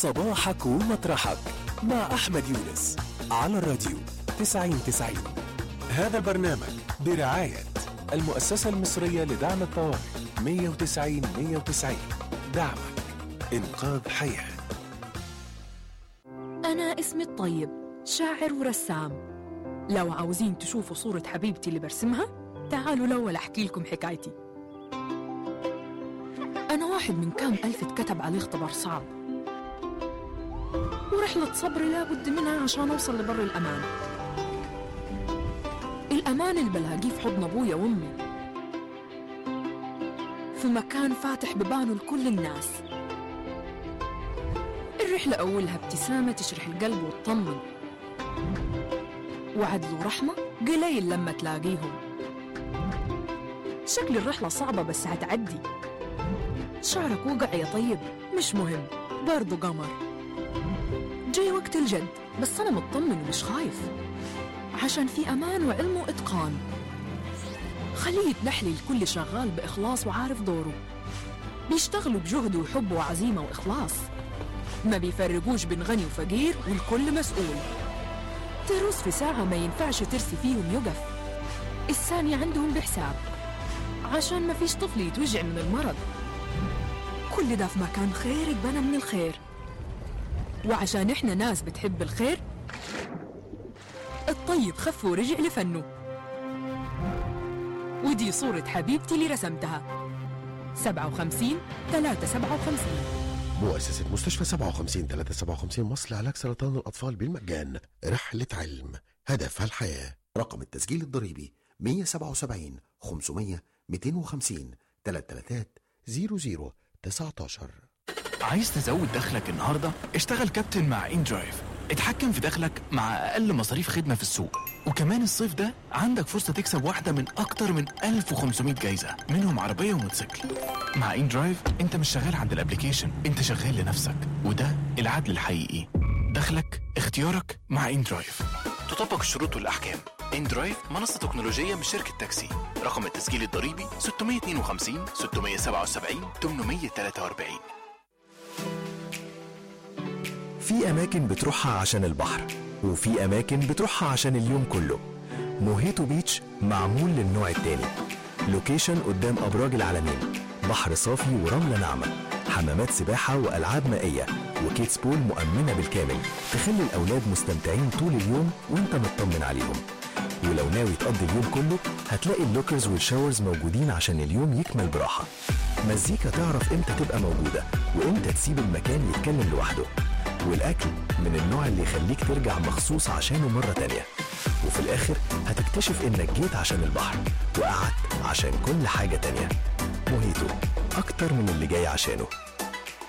صباحك ومطرحك مع أحمد يونس على الراديو 9090 هذا البرنامج برعاية المؤسسة المصرية لدعم الطوارئ 190 190 دعمك إنقاذ حياة أنا اسمي الطيب شاعر ورسام لو عاوزين تشوفوا صورة حبيبتي اللي برسمها تعالوا الأول أحكي لكم حكايتي أنا واحد من كام ألف اتكتب عليه اختبار صعب ورحلة صبري لابد منها عشان أوصل لبر الأمان الأمان اللي بلاقيه في حضن أبويا وأمي في مكان فاتح ببانه لكل الناس الرحلة أولها ابتسامة تشرح القلب وتطمن وعدل ورحمة قليل لما تلاقيهم شكل الرحلة صعبة بس هتعدي شعرك وقع يا طيب مش مهم برضو قمر جاي وقت الجد بس أنا مطمن ومش خايف عشان في أمان وعلم وإتقان خليه يتنحلي الكل شغال بإخلاص وعارف دوره بيشتغلوا بجهد وحب وعزيمة وإخلاص ما بيفرقوش بين غني وفقير والكل مسؤول تروس في ساعة ما ينفعش ترسي فيهم يقف الثانية عندهم بحساب عشان ما فيش طفل يتوجع من المرض كل ده في مكان خير اتبنى من الخير وعشان احنا ناس بتحب الخير الطيب خف ورجع لفنه ودي صورة حبيبتي اللي رسمتها 57 357 مؤسسة مستشفى 57 357 مصر لعلاج سرطان الأطفال بالمجان رحلة علم هدفها الحياة رقم التسجيل الضريبي 177 500 250 33 00 19 عايز تزود دخلك النهارده؟ اشتغل كابتن مع ان درايف اتحكم في دخلك مع اقل مصاريف خدمه في السوق وكمان الصيف ده عندك فرصه تكسب واحده من اكتر من 1500 جايزه منهم عربيه وموتوسيكل مع ان درايف انت مش شغال عند الابليكيشن انت شغال لنفسك وده العدل الحقيقي دخلك اختيارك مع ان درايف تطبق الشروط والاحكام ان درايف منصه تكنولوجيه من شركه تاكسي رقم التسجيل الضريبي 652 677 843 في أماكن بتروحها عشان البحر وفي أماكن بتروحها عشان اليوم كله موهيتو بيتش معمول للنوع التاني لوكيشن قدام أبراج العالمين بحر صافي ورملة ناعمة حمامات سباحة وألعاب مائية وكيدز بول مؤمنة بالكامل تخلي الأولاد مستمتعين طول اليوم وانت مطمن عليهم ولو ناوي تقضي اليوم كله هتلاقي اللوكرز والشاورز موجودين عشان اليوم يكمل براحة مزيكا تعرف امتى تبقى موجودة وامتى تسيب المكان يتكلم لوحده والأكل من النوع اللي يخليك ترجع مخصوص عشانه مرة تانية وفي الآخر هتكتشف إنك جيت عشان البحر وقعدت عشان كل حاجة تانية موهيتو أكتر من اللي جاي عشانه